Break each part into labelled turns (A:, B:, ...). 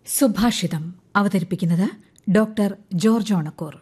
A: സുഭാഷിതം അവതരിപ്പിക്കുന്നത് doctor George Onakkoor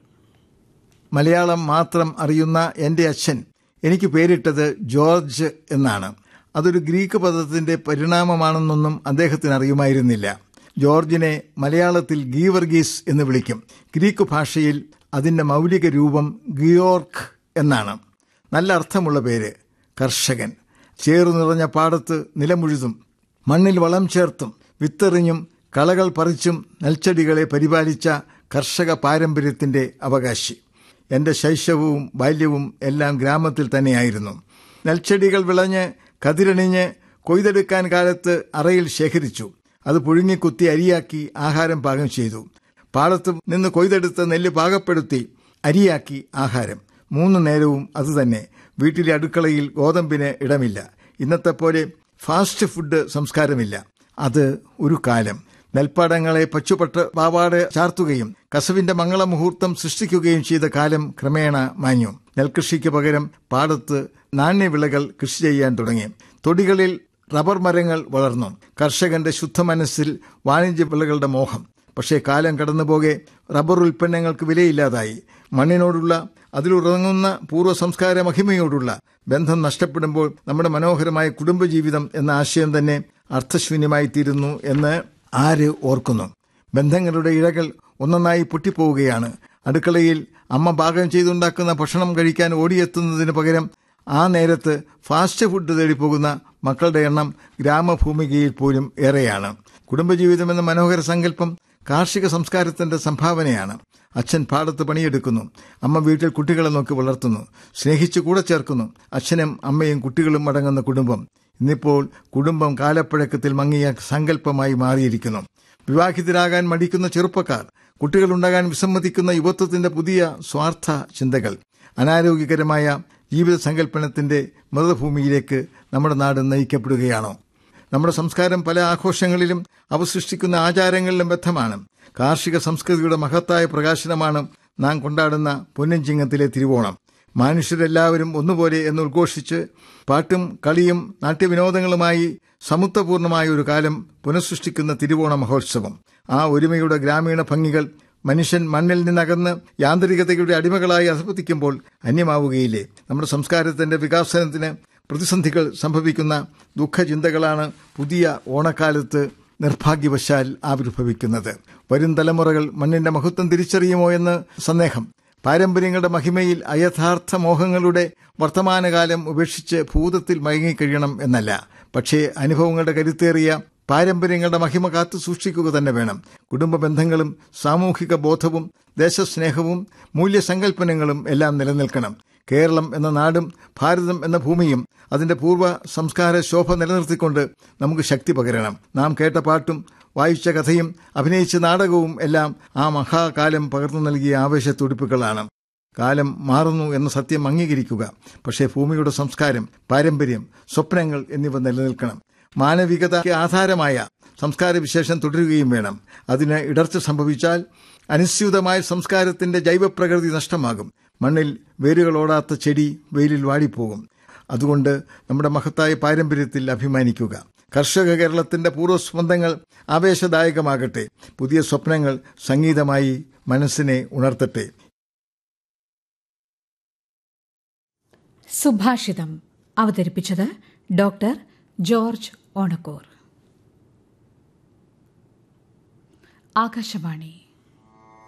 B: Malayalam മാത്രം അറിയുന്ന എൻ്റെ അച്ഛൻ എനിക്ക് പേരിട്ടത് ജോർജ് എന്നാണ് അതൊരു ഗ്രീക്ക് പദത്തിന്റെ പരിണാമമാണെന്നൊന്നും അദ്ദേഹത്തിന് അറിയുമായിരുന്നില്ല ജോർജിനെ മലയാളത്തിൽ ഗീവർഗീസ് എന്ന് വിളിക്കും ഗ്രീക്ക് ഭാഷയിൽ അതിന്റെ മൗലിക രൂപം ഗിയോർക്ക് എന്നാണ് നല്ല അർത്ഥമുള്ള പേര് കർഷകൻ ചേറു നിറഞ്ഞ പാടത്ത് നിലമുഴുതും മണ്ണിൽ വളം ചേർത്തും വിത്തെറിഞ്ഞും കളകൾ പറിച്ചും നെൽച്ചെടികളെ പരിപാലിച്ച കർഷക പാരമ്പര്യത്തിന്റെ അവകാശി എന്റെ ശൈശവവും ബാല്യവും എല്ലാം ഗ്രാമത്തിൽ തന്നെയായിരുന്നു നെൽച്ചെടികൾ വിളഞ്ഞ് കതിരണിഞ്ഞ് കൊയ്തെടുക്കാൻ കാലത്ത് അറയിൽ ശേഖരിച്ചു അത് പുഴുങ്ങിക്കുത്തി അരിയാക്കി ആഹാരം പാകം ചെയ്തു പാടത്ത് നിന്ന് കൊയ്തെടുത്ത നെല്ല് പാകപ്പെടുത്തി അരിയാക്കി ആഹാരം മൂന്ന് നേരവും അതുതന്നെ വീട്ടിലെ അടുക്കളയിൽ ഗോതമ്പിന് ഇടമില്ല ഇന്നത്തെ പോലെ ഫാസ്റ്റ് ഫുഡ് സംസ്കാരമില്ല അത് ഒരു കാലം നെൽപ്പാടങ്ങളെ പച്ചുപട്ട് പാവാട് ചാർത്തുകയും കസവിന്റെ മംഗളമുഹൂർത്തം സൃഷ്ടിക്കുകയും ചെയ്ത കാലം ക്രമേണ മാഞ്ഞു നെൽകൃഷിക്ക് പകരം പാടത്ത് നാണ്യവിളകൾ കൃഷി ചെയ്യാൻ തുടങ്ങി തൊടികളിൽ റബ്ബർ മരങ്ങൾ വളർന്നു കർഷകന്റെ ശുദ്ധമനസ്സിൽ വാണിജ്യ വിളകളുടെ മോഹം പക്ഷേ കാലം കടന്നുപോകെ റബ്ബർ ഉൽപ്പന്നങ്ങൾക്ക് വിലയില്ലാതായി മണ്ണിനോടുള്ള അതിലുറങ്ങുന്ന പൂർവ്വ സംസ്കാര മഹിമയോടുള്ള ബന്ധം നഷ്ടപ്പെടുമ്പോൾ നമ്മുടെ മനോഹരമായ കുടുംബജീവിതം എന്ന ആശയം തന്നെ അർത്ഥശൂന്യമായി തീരുന്നു എന്ന് ആര് ഓർക്കുന്നു ബന്ധങ്ങളുടെ ഇഴകൾ ഒന്നൊന്നായി പൊട്ടിപ്പോവുകയാണ് അടുക്കളയിൽ അമ്മ പാകം ചെയ്തുണ്ടാക്കുന്ന ഭക്ഷണം കഴിക്കാൻ ഓടിയെത്തുന്നതിന് പകരം ആ നേരത്ത് ഫാസ്റ്റ് ഫുഡ് തേടിപ്പോകുന്ന മക്കളുടെ എണ്ണം ഗ്രാമഭൂമികയിൽ പോലും ഏറെയാണ് കുടുംബജീവിതം എന്ന മനോഹര സങ്കല്പം കാർഷിക സംസ്കാരത്തിന്റെ സംഭാവനയാണ് അച്ഛൻ പാടത്ത് പണിയെടുക്കുന്നു അമ്മ വീട്ടിൽ കുട്ടികളെ നോക്കി വളർത്തുന്നു സ്നേഹിച്ചു കൂടെ ചേർക്കുന്നു അച്ഛനും അമ്മയും കുട്ടികളും അടങ്ങുന്ന കുടുംബം ഇന്നിപ്പോൾ കുടുംബം കാലപ്പഴക്കത്തിൽ മങ്ങിയ സങ്കല്പമായി മാറിയിരിക്കുന്നു വിവാഹിതരാകാൻ മടിക്കുന്ന ചെറുപ്പക്കാർ കുട്ടികളുണ്ടാകാൻ വിസമ്മതിക്കുന്ന യുവത്വത്തിന്റെ പുതിയ സ്വാർത്ഥ ചിന്തകൾ അനാരോഗ്യകരമായ ജീവിത സങ്കല്പനത്തിന്റെ മൃതഭൂമിയിലേക്ക് നമ്മുടെ നാട് നയിക്കപ്പെടുകയാണോ നമ്മുടെ സംസ്കാരം പല ആഘോഷങ്ങളിലും അവ സൃഷ്ടിക്കുന്ന ആചാരങ്ങളിലും ബദ്ധമാണ് കാർഷിക സംസ്കൃതിയുടെ മഹത്തായ പ്രകാശനമാണ് നാം കൊണ്ടാടുന്ന പൊന്നഞ്ചിങ്ങത്തിലെ തിരുവോണം മനുഷ്യരെല്ലാവരും ഒന്നുപോലെ എന്ന് ഉദ്ഘോഷിച്ച് പാട്ടും കളിയും നാട്യവിനോദങ്ങളുമായി സമത്വപൂർണമായ ഒരു കാലം പുനഃസൃഷ്ടിക്കുന്ന തിരുവോണ മഹോത്സവം ആ ഒരുമയുടെ ഗ്രാമീണ ഭംഗികൾ മനുഷ്യൻ മണ്ണിൽ നിന്നകന്ന് യാന്ത്രികതയുടെ അടിമകളായി അധപ്പതിക്കുമ്പോൾ അന്യമാവുകയില്ലേ നമ്മുടെ സംസ്കാരത്തിന്റെ വികാസനത്തിന് പ്രതിസന്ധികൾ സംഭവിക്കുന്ന ദുഃഖചിന്തകളാണ് പുതിയ ഓണക്കാലത്ത് നിർഭാഗ്യവശാൽ ആവിർഭവിക്കുന്നത് വരും തലമുറകൾ മണ്ണിന്റെ മഹത്വം തിരിച്ചറിയുമോ എന്ന് സന്ദേഹം പാരമ്പര്യങ്ങളുടെ മഹിമയിൽ അയഥാർത്ഥ മോഹങ്ങളുടെ വർത്തമാനകാലം ഉപേക്ഷിച്ച് ഭൂതത്തിൽ മയങ്ങിക്കഴിയണം എന്നല്ല പക്ഷേ അനുഭവങ്ങളുടെ കരുത്തേറിയ പാരമ്പര്യങ്ങളുടെ മഹിമ കാത്തു സൂക്ഷിക്കുക തന്നെ വേണം കുടുംബ ബന്ധങ്ങളും സാമൂഹിക ബോധവും ദേശസ്നേഹവും മൂല്യസങ്കല്പനങ്ങളും എല്ലാം നിലനിൽക്കണം കേരളം എന്ന നാടും ഭാരതം എന്ന ഭൂമിയും അതിന്റെ പൂർവ്വ സംസ്കാര ശോഭ നിലനിർത്തിക്കൊണ്ട് നമുക്ക് ശക്തി പകരണം നാം കേട്ട പാട്ടും വായിച്ച കഥയും അഭിനയിച്ച നാടകവും എല്ലാം ആ മഹാകാലം പകർന്നു നൽകിയ ആവേശത്തുടിപ്പുകളാണ് കാലം മാറുന്നു എന്ന സത്യം അംഗീകരിക്കുക പക്ഷേ ഭൂമിയുടെ സംസ്കാരം പാരമ്പര്യം സ്വപ്നങ്ങൾ എന്നിവ നിലനിൽക്കണം മാനവികതയ്ക്ക് ആധാരമായ സംസ്കാര വിശേഷം തുടരുകയും വേണം അതിന് ഇടർച്ച സംഭവിച്ചാൽ അനുസ്യൂതമായ സംസ്കാരത്തിന്റെ ജൈവപ്രകൃതി നഷ്ടമാകും മണ്ണിൽ വേരുകളോടാത്ത ചെടി വെയിലിൽ വാടിപ്പോകും അതുകൊണ്ട് നമ്മുടെ മഹത്തായ പാരമ്പര്യത്തിൽ അഭിമാനിക്കുക കർഷക കേരളത്തിന്റെ പൂർവ്വസ്പന്ദങ്ങൾ ആവേശദായകമാകട്ടെ പുതിയ സ്വപ്നങ്ങൾ സംഗീതമായി മനസ്സിനെ ഉണർത്തട്ടെ
A: സുഭാഷിതം അവതരിപ്പിച്ചത് ഡോക്ടർ ജോർജ് ഓണക്കൂർ ആകാശവാണി